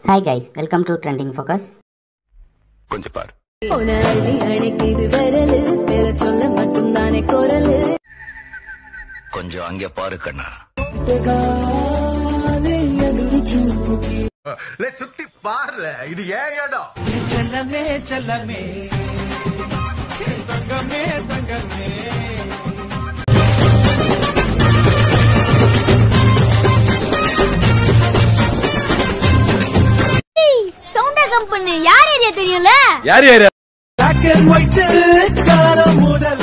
hi guys welcome to trending focus கொஞ்சம் பாரு உன அள்ளி அணைக்குது விரலு பேர சொல்ல மட்டும்தானே குரலு கொஞ்சம் அங்க பாரு கண்ணா லே சுத்தி பாருல இது ஏன் இடம் செல்லமே செல்லமே தங்கமே தங்கமே சவுண்டா கம் பண்ணு யார் ஏரியா தெரியும்ல Black and white காலம் முதல்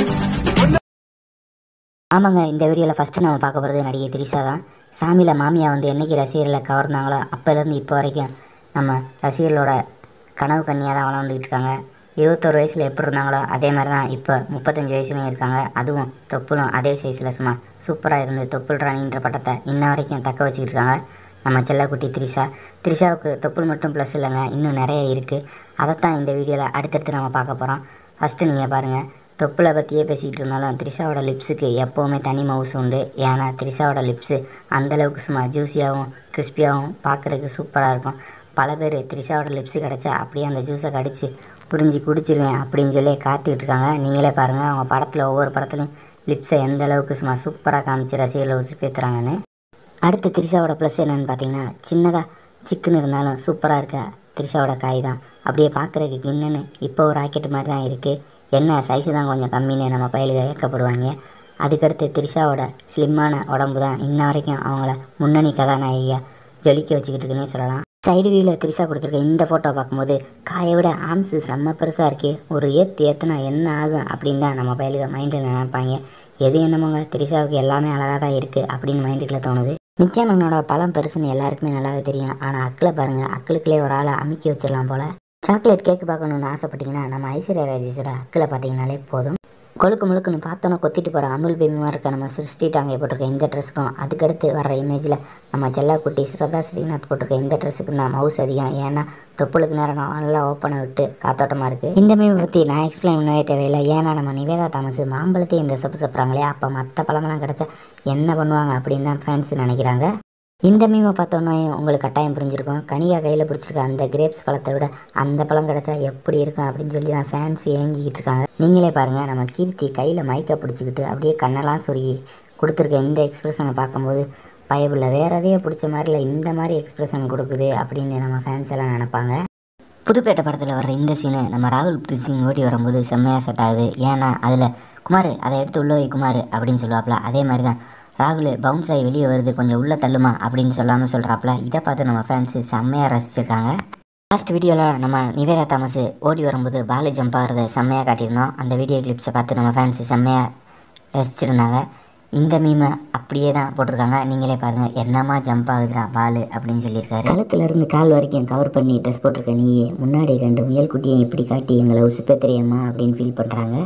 ஆமாங்க இந்த வீடியோவில் ஃபஸ்ட்டு நம்ம பார்க்க போகிறது நடிகை திரிஷா தான் சாமியில் மாமியா வந்து என்னைக்கு ரசிகர்களை கவர்ந்தாங்களோ அப்போலேருந்து இப்போ வரைக்கும் நம்ம ரசிகர்களோட கனவு கன்னியாக தான் வளர்ந்துக்கிட்டு இருக்காங்க இருபத்தொரு வயசில் எப்படி இருந்தாங்களோ அதே மாதிரி தான் இப்போ முப்பத்தஞ்சு வயசுலையும் இருக்காங்க அதுவும் தொப்புளும் அதே சைஸில் சும்மா சூப்பராக இருந்து தொப்புள் ராணின்ற பட்டத்தை இன்ன வரைக்கும் தக்க வச்சுக்கிட்டு இருக்காங்க நம்ம செல்லக்குட்டி த்ரிஷா த்ரிஷாவுக்கு தொப்புள் மட்டும் ப்ளஸ் இல்லைங்க இன்னும் நிறைய இருக்குது அதைத்தான் இந்த வீடியோவில் அடுத்தடுத்து நம்ம பார்க்க போகிறோம் ஃபஸ்ட்டு நீங்கள் பாருங்கள் தொப்புளை பற்றியே பேசிக்கிட்டு இருந்தாலும் த்ரிஷாவோட லிப்ஸுக்கு எப்போவுமே தனி மவுஸ் உண்டு ஏன்னா த்ரிஷாவோட லிப்ஸு அந்தளவுக்கு சும்மா ஜூஸியாகவும் கிறிஸ்பியாகவும் பார்க்குறதுக்கு சூப்பராக இருக்கும் பல பேர் த்ரிஷாவோட லிப்ஸு கிடச்சா அப்படியே அந்த ஜூஸை கடிச்சு புரிஞ்சு குடிச்சிருவேன் அப்படின்னு சொல்லி காத்துக்கிட்டு இருக்காங்க நீங்களே பாருங்கள் அவங்க படத்தில் ஒவ்வொரு படத்துலையும் லிப்ஸை எந்த அளவுக்கு சும்மா சூப்பராக காமிச்சு ரசிகர்களை உசுப்பேற்றுறாங்கன்னு அடுத்து திரிஷாவோட ப்ளஸ் என்னன்னு பார்த்தீங்கன்னா சின்னதாக சிக்குன்னு இருந்தாலும் சூப்பராக இருக்க திரிஷாவோட காய் தான் அப்படியே பார்க்குறதுக்கு கிண்ணுன்னு இப்போ ஒரு ராக்கெட் மாதிரி தான் இருக்குது என்ன சைஸு தான் கொஞ்சம் கம்மின்னு நம்ம பயிலுக ஏற்கப்படுவாங்க அதுக்கடுத்து திரிஷாவோட ஸ்லிம்மான உடம்பு தான் இன்ன வரைக்கும் அவங்கள முன்னணி கதாநாயகியாக ஜொலிக்க வச்சுக்கிட்டு இருக்குன்னே சொல்லலாம் சைடு வியூவில் திரிஷா கொடுத்துருக்க இந்த ஃபோட்டோ பார்க்கும்போது காயை விட ஆம்ஸு செம்ம பெருசாக இருக்கே ஒரு ஏற்று ஏற்றுனா என்ன ஆகும் அப்படின்னு தான் நம்ம பயலுக மைண்டில் நினைப்பாங்க எது என்னமோங்க திரிஷாவுக்கு எல்லாமே அழகாக தான் இருக்குது அப்படின்னு மைண்டுக்குள்ளே தோணுது நித்யானந்தனோட பழம் பெருசுன்னு எல்லாருக்குமே நல்லாவே தெரியும் ஆனால் அக்கில் பாருங்கள் அக்களுக்குள்ளே ஒரு ஆளை அமுக்கி வச்சிடலாம் போல் சாக்லேட் கேக் பார்க்கணுன்னு ஆசைப்பட்டீங்கன்னா நம்ம ஐஸ்வர்யா ராஜேஷோட அக்கில் பார்த்தீங்கனாலே போதும் கொழுக்கு முழுக்குன்னு பார்த்தோன்னா கொத்திட்டு போகிற அமுல் பேபிமா இருக்க நம்ம சிருஷ்டி டாங்கே போட்டிருக்க இந்த ட்ரெஸ்க்கும் அதுக்கடுத்து வர்ற இமேஜில் நம்ம செல்லாக்குட்டி ஸ்ரதா ஸ்ரீநாத் போட்டிருக்க இந்த ட்ரெஸ்ஸுக்கு தான் மவுஸ் அதிகம் ஏன்னா தொப்புளுக்கு நேரம் நல்லா ஓப்பனை விட்டு காத்தோட்டமாக இருக்குது இந்த மீமை பற்றி நான் எக்ஸ்பிளைன் பண்ணவே தேவையில்லை ஏன்னா நம்ம நிவேதா தாமஸ் மாம்பழத்தையும் இந்த சப்பு சாப்பிட்றாங்களே அப்போ மற்ற பழமெல்லாம் கிடச்சா என்ன பண்ணுவாங்க அப்படின்னு தான் ஃபேன்ஸ் நினைக்கிறாங்க இந்த மீமை பார்த்தோன்னே உங்களுக்கு கட்டாயம் புரிஞ்சிருக்கும் கனிகா கையில் பிடிச்சிருக்க அந்த கிரேப்ஸ் பழத்தை விட அந்த பழம் கிடச்சா எப்படி இருக்கும் அப்படின்னு சொல்லி தான் ஃபேன்ஸ் ஏங்கிக்கிட்டு இருக்காங்க நீங்களே பாருங்கள் நம்ம கீர்த்தி கையில் மைக்கை பிடிச்சிக்கிட்டு அப்படியே கண்ணெல்லாம் சொருகி கொடுத்துருக்க இந்த எக்ஸ்பிரஷனை பார்க்கும்போது பயபில்ல வேற எதையோ பிடிச்ச மாதிரி இல்லை இந்த மாதிரி எக்ஸ்பிரஷன் கொடுக்குது அப்படின்னு நம்ம ஃபேன்ஸ் எல்லாம் நினைப்பாங்க புதுப்பேட்டை படத்தில் வர்ற இந்த சீனு நம்ம ராகுல் பிரீத் சிங் ஓடி வரும்போது செம்மையாக செட் ஆகுது ஏன்னா அதில் குமார் அதை எடுத்து உள்ள வை குமார் அப்படின்னு சொல்லுவாப்புல அதே மாதிரி தான் ராகுல் பவுன்ஸ் ஆகி வெளியே வருது கொஞ்சம் உள்ளே தள்ளுமா அப்படின்னு சொல்லாமல் சொல்கிறாப்புல இதை பார்த்து நம்ம ஃபேன்ஸு செம்மையாக ரசிச்சிருக்காங்க லாஸ்ட் வீடியோவில் நம்ம நிவேதா தாமஸ் ஓடி வரும்போது பாலு ஜம்ப் ஆகிறத செம்மையாக காட்டியிருந்தோம் அந்த வீடியோ கிளிப்ஸை பார்த்து நம்ம ஃபேன்ஸு செம்மையாக ரசிச்சிருந்தாங்க இந்த மீமை அப்படியே தான் போட்டிருக்காங்க நீங்களே பாருங்கள் என்னமா ஜம்ப் ஆகுதுடா பாலு அப்படின்னு சொல்லியிருக்காரு கழுத்துல இருந்து கால் வரைக்கும் கவர் பண்ணி ட்ரெஸ் போட்டிருக்க நீயே முன்னாடி ரெண்டு முயல் குட்டியை இப்படி காட்டி எங்களை உசுப்பே தெரியுமா அப்படின்னு ஃபீல் பண்ணுறாங்க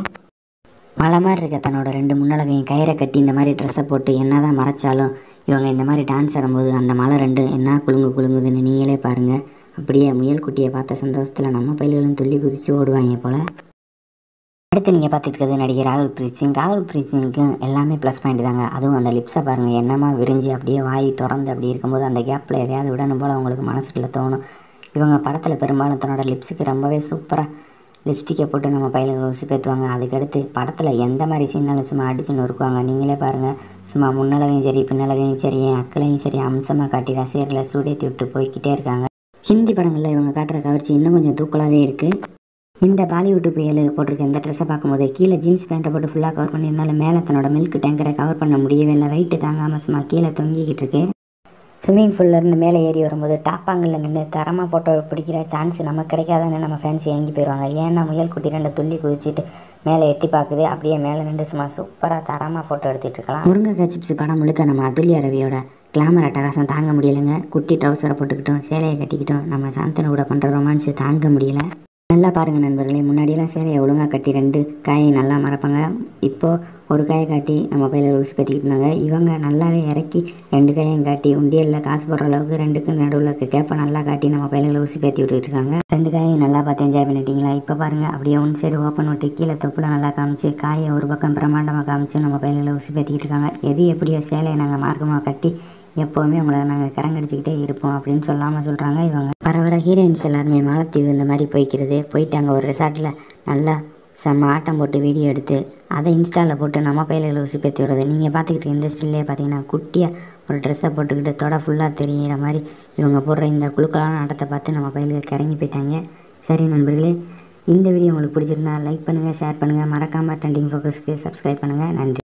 மலை மாதிரி இருக்க தன்னோட ரெண்டு முன்னழகையும் கயிறை கட்டி இந்த மாதிரி ட்ரெஸ்ஸை போட்டு என்ன தான் மறைச்சாலும் இவங்க இந்த மாதிரி டான்ஸ் ஆடும்போது அந்த மலை ரெண்டும் என்ன குலுங்கு குலுங்குதுன்னு நீங்களே பாருங்கள் அப்படியே முயல் குட்டியை பார்த்த சந்தோஷத்தில் நம்ம பயில்களும் துள்ளி குதிச்சு ஓடுவாங்க போல் அடுத்து நீங்கள் பார்த்துட்டு இருக்கிறது நடிகர் ராகுல் பிரீத் சிங் ராகுல் பிரீத் சிங்க்கு எல்லாமே ப்ளஸ் பாயிண்ட் தாங்க அதுவும் அந்த லிப்ஸை பாருங்கள் என்னமா விரிஞ்சு அப்படியே வாய் திறந்து அப்படி இருக்கும்போது அந்த கேப்பில் எதையாவது விடணும் போல் உங்களுக்கு மனசுக்குள்ள தோணும் இவங்க படத்தில் பெரும்பாலும் தன்னோட லிப்ஸுக்கு ரொம்பவே சூப்பராக லிப்ஸ்டிக்கை போட்டு நம்ம பையில ஊசி பேத்துவாங்க அதுக்கடுத்து படத்தில் எந்த மாதிரி சீனாலும் சும்மா அடிச்சு நொறுக்குவாங்க நீங்களே பாருங்கள் சும்மா முன்னழகையும் சரி பின்னழகையும் சரி என் அக்களையும் சரி அம்சமாக காட்டி ரசிகர்களை சூடேற்றி விட்டு போய்க்கிட்டே இருக்காங்க ஹிந்தி படங்களில் இவங்க காட்டுற கவர்ச்சி இன்னும் கொஞ்சம் தூக்கலாகவே இருக்குது இந்த பாலிவுட் புயல் போட்டிருக்க இந்த ட்ரெஸ்ஸை பார்க்கும்போது கீழே ஜீன்ஸ் பேண்ட்டை போட்டு ஃபுல்லாக கவர் பண்ணியிருந்தாலும் மேலே தன்னோட மில்க் டேங்கரை கவர் பண்ண முடியவே இல்லை வெயிட்டு தாங்காமல் சும்மா கீழே தொங்கிக்கிட்டு இருக்கு ஸ்விம்மிங் இருந்து மேலே ஏறி வரும்போது டாப்பாங்கில் நின்று தரமாக ஃபோட்டோ பிடிக்கிற சான்ஸ் நமக்கு கிடைக்காதுன்னு நம்ம ஃபேன்ஸ் ஏங்கி போயிடுவாங்க ஏன்னா முயல் குட்டி ரெண்டு துள்ளி குதிச்சிட்டு மேலே எட்டி பார்க்குது அப்படியே மேலே நின்று சும்மா சூப்பராக தரமாக ஃபோட்டோ எடுத்துகிட்டு இருக்கலாம் முருங்கைக்காய் சிப்ஸ் படம் முழுக்க நம்ம அதுல்யா ரவியோட கிளாமர் அட்டகாசம் தாங்க முடியலைங்க குட்டி ட்ரௌசரை போட்டுக்கிட்டோம் சேலையை கட்டிக்கிட்டோம் நம்ம சாந்தனு கூட பண்ணுற ரொமான்ஸு தாங்க முடியல நல்லா பாருங்கள் நண்பர்களே முன்னாடியெல்லாம் சேலையை ஒழுங்காக கட்டி ரெண்டு காயை நல்லா மறப்பாங்க இப்போது ஒரு காயை காட்டி நம்ம பையில ஊசி பற்றிக்கிட்டு இருந்தாங்க இவங்க நல்லாவே இறக்கி ரெண்டு காயையும் காட்டி உண்டியலில் காசு போடுற அளவுக்கு ரெண்டுக்கும் நடுவில் இருக்க கேப்பை நல்லா காட்டி நம்ம பையில ஊசி பேத்தி விட்டுட்டு இருக்காங்க ரெண்டு காயும் நல்லா பார்த்து என்ஜாய் பண்ணிட்டீங்களா இப்போ பாருங்கள் அப்படியே ஒன் சைடு ஓப்பன் விட்டு கீழே தொப்புல நல்லா காமிச்சு காயை ஒரு பக்கம் பிரம்மாண்டமாக காமிச்சு நம்ம பையில ஊசி பேத்திக்கிட்டு இருக்காங்க எது எப்படியோ சேலையை நாங்கள் மார்க்கமாக கட்டி எப்போவுமே உங்களை நாங்கள் கரங்கடிச்சிக்கிட்டே இருப்போம் அப்படின்னு சொல்லாமல் சொல்கிறாங்க இவங்க வர வர ஹீரோயின்ஸ் எல்லாருமே மாலத்தீவு இந்த மாதிரி போய்க்கிறது போயிட்டு அங்கே ஒரு ரிசார்ட்டில் நல்லா செம்ம ஆட்டம் போட்டு வீடியோ எடுத்து அதை இன்ஸ்டாவில் போட்டு நம்ம பயில்களை உசுப்பேற்றி வருது நீங்கள் பார்த்துக்கிட்டு இந்த ஸ்டில்லே பார்த்தீங்கன்னா குட்டியாக ஒரு ட்ரெஸ்ஸை போட்டுக்கிட்டு தொட ஃபுல்லாக தெரியிற மாதிரி இவங்க போடுற இந்த குழுக்களான ஆட்டத்தை பார்த்து நம்ம பயிலுக்கு கிறங்கி போயிட்டாங்க சரி நண்பர்களே இந்த வீடியோ உங்களுக்கு பிடிச்சிருந்தா லைக் பண்ணுங்கள் ஷேர் பண்ணுங்கள் மறக்காமல் ட்ரெண்டிங் ஃபோக்கஸ்க்கு சப்ஸ்கிரைப் பண்ணுங்கள் நன்றி